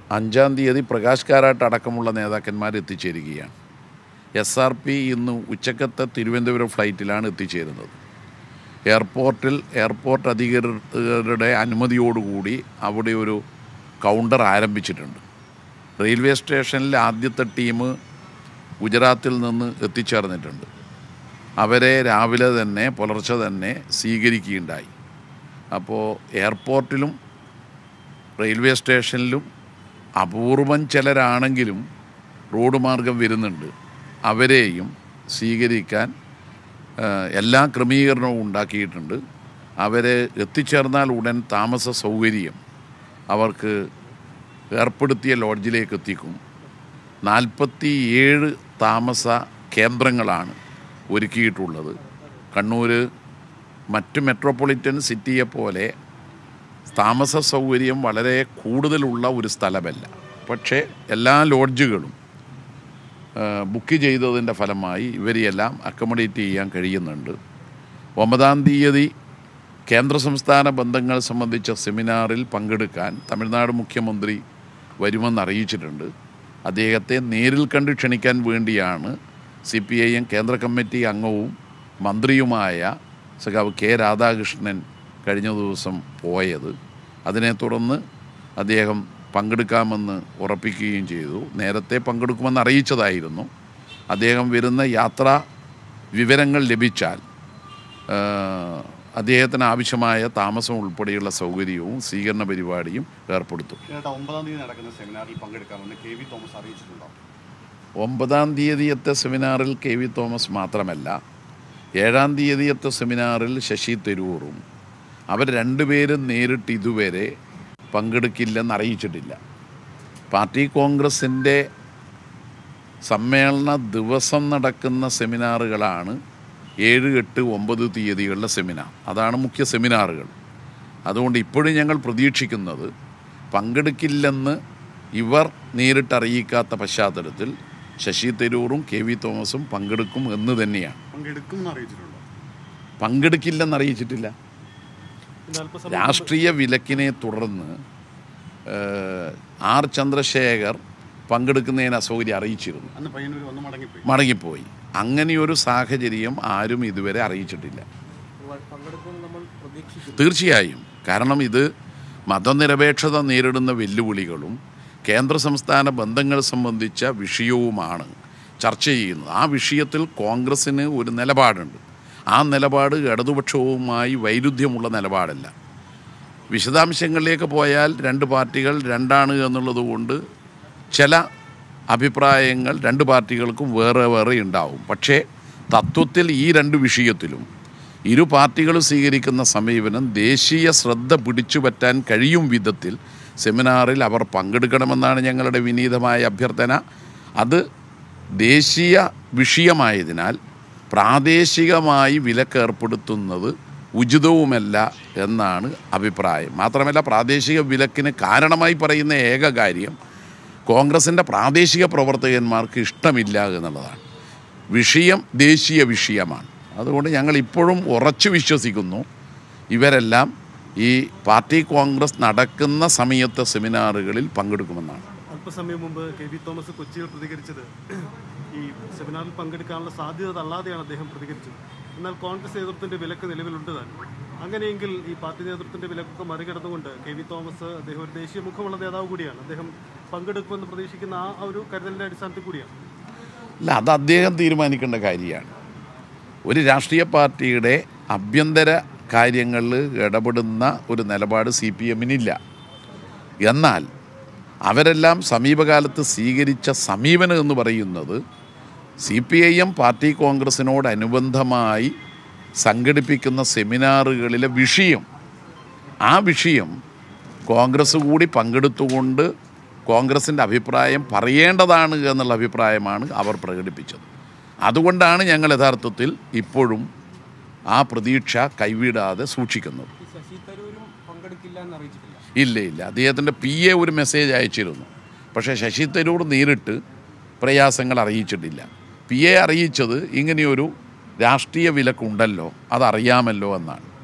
അഞ്ചാം തീയതി പ്രകാശ് കാരാട്ട് അടക്കമുള്ള നേതാക്കന്മാർ എത്തിച്ചേരുകയാണ് എസ് ആർ പി ഇന്ന് ഉച്ചക്കത്തെ തിരുവനന്തപുരം ഫ്ലൈറ്റിലാണ് എത്തിച്ചേരുന്നത് എയർപോർട്ടിൽ എയർപോർട്ട് അധികൃതരുടെ അനുമതിയോടുകൂടി അവിടെ ഒരു കൗണ്ടർ ആരംഭിച്ചിട്ടുണ്ട് റെയിൽവേ സ്റ്റേഷനിൽ ആദ്യത്തെ ടീം ഗുജറാത്തിൽ നിന്ന് എത്തിച്ചേർന്നിട്ടുണ്ട് അവരെ രാവിലെ തന്നെ പുലർച്ചെ തന്നെ സ്വീകരിക്കുകയുണ്ടായി അപ്പോൾ എയർപോർട്ടിലും റെയിൽവേ സ്റ്റേഷനിലും അപൂർവം ചിലരാണെങ്കിലും റോഡ് മാർഗം വരുന്നുണ്ട് അവരെയും സ്വീകരിക്കാൻ ആ, എല്ലാ ക്രമീകരണവും ഉണ്ടാക്കിയിട്ടുണ്ട് അവരെ എത്തിച്ചേർന്നാൽ ഉടൻ താമസ സൗകര്യം അവർക്ക് ഏർപ്പെടുത്തിയ ലോഡ്ജിലേക്ക് എത്തിക്കും നാൽപ്പത്തി ഏഴ് താമസ കേന്ദ്രങ്ങളാണ് ഒരുക്കിയിട്ടുള്ളത് കണ്ണൂർ മറ്റ് മെട്രോപൊളിറ്റൻ സിറ്റിയെ പോലെ താമസ സൗകര്യം വളരെ കൂടുതലുള്ള ഒരു സ്ഥലമല്ല പക്ഷേ എല്ലാ ലോഡ്ജുകളും ആ, ബുക്ക് ചെയ്തതിൻ്റെ ഫലമായി ഇവരെയെല്ലാം അക്കോമഡേറ്റ് ചെയ്യാൻ കഴിയുന്നുണ്ട് ഒമ്പതാം തീയതി കേന്ദ്ര സംസ്ഥാന ബന്ധങ്ങൾ സംബന്ധിച്ച സെമിനാറിൽ പങ്കെടുക്കാൻ തമിഴ്നാട് മുഖ്യമന്ത്രി വരുമെന്ന് അറിയിച്ചിട്ടുണ്ട് അദ്ദേഹത്തെ നേരിൽ കണ്ട് ക്ഷണിക്കാൻ വേണ്ടിയാണ് സി പി ഐ എം കേന്ദ്ര കമ്മിറ്റി അംഗവും മന്ത്രിയുമായ സഖാവ് കെ രാധാകൃഷ്ണൻ കഴിഞ്ഞ ദിവസം പോയത് അതിനെ തുടർന്ന് അദ്ദേഹം പങ്കെടുക്കാമെന്ന് ഉറപ്പിക്കുകയും ചെയ്തു നേരത്തെ പങ്കെടുക്കുമെന്ന് അറിയിച്ചതായിരുന്നു അദ്ദേഹം വരുന്ന യാത്രാ വിവരങ്ങൾ ലഭിച്ചാൽ ആ, അദ്ദേഹത്തിന് ആവശ്യമായ താമസം ഉൾപ്പെടെയുള്ള സൗകര്യവും സ്വീകരണ പരിപാടിയും ഏർപ്പെടുത്തും ചേട്ടാ ഒമ്പതാം തീയതി നടക്കുന്ന സെമിനാറിൽ പങ്കെടുക്കാമെന്ന് കെ വി തോമസ് അറിയിച്ചിട്ടുണ്ടോ ഒമ്പതാം തീയതിയത്തെ സെമിനാറിൽ കെ വി തോമസ് മാത്രമല്ല ഏഴാം തീയതിയത്തെ സെമിനാറിൽ ശശി തരൂറും അവർ രണ്ടുപേരും നേരിട്ട് ഇതുവരെ പങ്കെടുക്കില്ലെന്ന് അറിയിച്ചിട്ടില്ല പാർട്ടി കോൺഗ്രസിൻ്റെ സമ്മേളന ദിവസം നടക്കുന്ന സെമിനാറുകളാണ് ഏഴ് എട്ട് ഒമ്പത് തീയതികളിലെ സെമിനാർ അതാണ് മുഖ്യ സെമിനാറുകൾ അതുകൊണ്ട് ഇപ്പോഴും ഞങ്ങൾ പ്രതീക്ഷിക്കുന്നത് പങ്കെടുക്കില്ലെന്ന് ഇവർ നേരിട്ട് അറിയിക്കാത്ത പശ്ചാത്തലത്തിൽ ശശി തരൂറും കെ വി തോമസും പങ്കെടുക്കും എന്ന് തന്നെയാണ് പങ്കെടുക്കും എന്ന് അറിയിച്ചിട്ടുണ്ടോ പങ്കെടുക്കില്ലെന്ന് അറിയിച്ചിട്ടില്ല രാഷ്ട്രീയ വിലക്കിനെ തുടർന്ന് ഏഹ്, ആർ ചന്ദ്രശേഖർ പങ്കെടുക്കുന്നതിന് അസൗകര്യം അറിയിച്ചിരുന്നു അന്ന് പയ്യന്നൂർ ഒന്ന് മടങ്ങിപ്പോയി മടങ്ങിപ്പോയി അങ്ങനെയൊരു സാഹചര്യം ആരും ഇതുവരെ അറിയിച്ചിട്ടില്ല തീർച്ചയായും കാരണം ഇത് മതനിരപേക്ഷത നേരിടുന്ന വെല്ലുവിളികളും കേന്ദ്ര സംസ്ഥാന ബന്ധങ്ങൾ സംബന്ധിച്ച വിഷയവുമാണ് ചർച്ച ചെയ്യുന്നത് ആ വിഷയത്തിൽ കോൺഗ്രസ്സിന് ഒരു നിലപാടുണ്ട് ആ നിലപാട് ഇടതുപക്ഷവുമായി വൈരുദ്ധ്യമുള്ള നിലപാടല്ല വിശദാംശങ്ങളിലേക്ക് പോയാൽ രണ്ട് പാർട്ടികൾ രണ്ടാണ് എന്നുള്ളത് കൊണ്ട് ചില അഭിപ്രായങ്ങൾ രണ്ട് പാർട്ടികൾക്കും വേറെ വേറെ ഉണ്ടാവും പക്ഷേ തത്വത്തിൽ ഈ രണ്ട് വിഷയത്തിലും ഇരു പാർട്ടികളും സ്വീകരിക്കുന്ന സമീപനം ദേശീയ ശ്രദ്ധ പിടിച്ചു പറ്റാൻ കഴിയും വിധത്തിൽ സെമിനാറിൽ അവർ പങ്കെടുക്കണമെന്നാണ് ഞങ്ങളുടെ വിനീതമായ അഭ്യർത്ഥന അത് ദേശീയ വിഷയമായതിനാൽ പ്രാദേശികമായി വിലക്കേർപ്പെടുത്തുന്നത് ഉചിതവുമല്ല എന്നാണ് അഭിപ്രായം മാത്രമല്ല പ്രാദേശിക വിലക്കിന് കാരണമായി പറയുന്ന ഏക കാര്യം കോൺഗ്രസിൻ്റെ പ്രാദേശിക പ്രവർത്തകന്മാർക്ക് ഇഷ്ടമില്ല എന്നുള്ളതാണ് വിഷയം ദേശീയ വിഷയമാണ് അതുകൊണ്ട് ഞങ്ങൾ ഇപ്പോഴും ഉറച്ചു വിശ്വസിക്കുന്നു ഇവരെല്ലാം ഈ പാർട്ടി കോൺഗ്രസ് നടക്കുന്ന സമയത്തെ സെമിനാറുകളിൽ പങ്കെടുക്കുമെന്നാണ് അല്പസമയം മുമ്പ് കെ വി തോമസ് കൊച്ചിയിൽ പ്രതികരിച്ചത് ഈ സെമിനാറിൽ പങ്കെടുക്കാനുള്ള സാധ്യത തള്ളാതെയാണ് അദ്ദേഹം പ്രതികരിച്ചത് എന്നാൽ കോൺഗ്രസ് നേതൃത്വത്തിന്റെ വിലക്ക് നിലവിലുണ്ട് താൻ അങ്ങനെയെങ്കിൽ ഈ പാർട്ടി നേതൃത്വത്തിന്റെ വിലക്കൊക്കെ മറികടന്നുകൊണ്ട് കെ വി തോമസ് അദ്ദേഹം ഒരു ദേശീയ മുഖമുള്ള നേതാവ് കൂടിയാണ് അദ്ദേഹം പങ്കെടുക്കുമെന്ന് പ്രതീക്ഷിക്കുന്ന ആ ഒരു കരുതലിന്റെ അടിസ്ഥാനത്തിൽ കൂടിയാണ് അല്ല അത് അദ്ദേഹം തീരുമാനിക്കേണ്ട കാര്യമാണ് ഒരു രാഷ്ട്രീയ പാർട്ടിയുടെ ആഭ്യന്തര കാര്യങ്ങളിൽ ഇടപെടുന്ന ഒരു നിലപാട് സി പി എമ്മിനില്ല എന്നാൽ അവരെല്ലാം സമീപകാലത്ത് സ്വീകരിച്ച സമീപനം എന്ന് പറയുന്നത് C P I M party കോൺഗ്രസിനോടനുബന്ധമായി സംഘടിപ്പിക്കുന്ന സെമിനാറുകളിലെ വിഷയം ആ വിഷയം കോൺഗ്രസ് കൂടി പങ്കെടുത്തുകൊണ്ട് കോൺഗ്രസിൻ്റെ അഭിപ്രായം പറയേണ്ടതാണ് എന്നുള്ള അഭിപ്രായമാണ് അവർ പ്രകടിപ്പിച്ചത് അതുകൊണ്ടാണ് ഞങ്ങൾ യഥാർത്ഥത്തിൽ ഇപ്പോഴും ആ പ്രതീക്ഷ കൈവിടാതെ സൂക്ഷിക്കുന്നത് ശശി തരൂരും പങ്കെടുക്കില്ല എന്ന് അറിയിച്ചിട്ടില്ല ഇല്ല ഇല്ല അദ്ദേഹത്തിൻ്റെ പി എ ഒരു മെസ്സേജ് അയച്ചിരുന്നു പക്ഷേ ശശി തരൂർ നേരിട്ട് പ്രയാസങ്ങൾ അറിയിച്ചിട്ടില്ല പി എ അറിയിച്ചത് ഇങ്ങനെയൊരു രാഷ്ട്രീയ വിലക്കുണ്ടല്ലോ അതറിയാമല്ലോ എന്നാണ്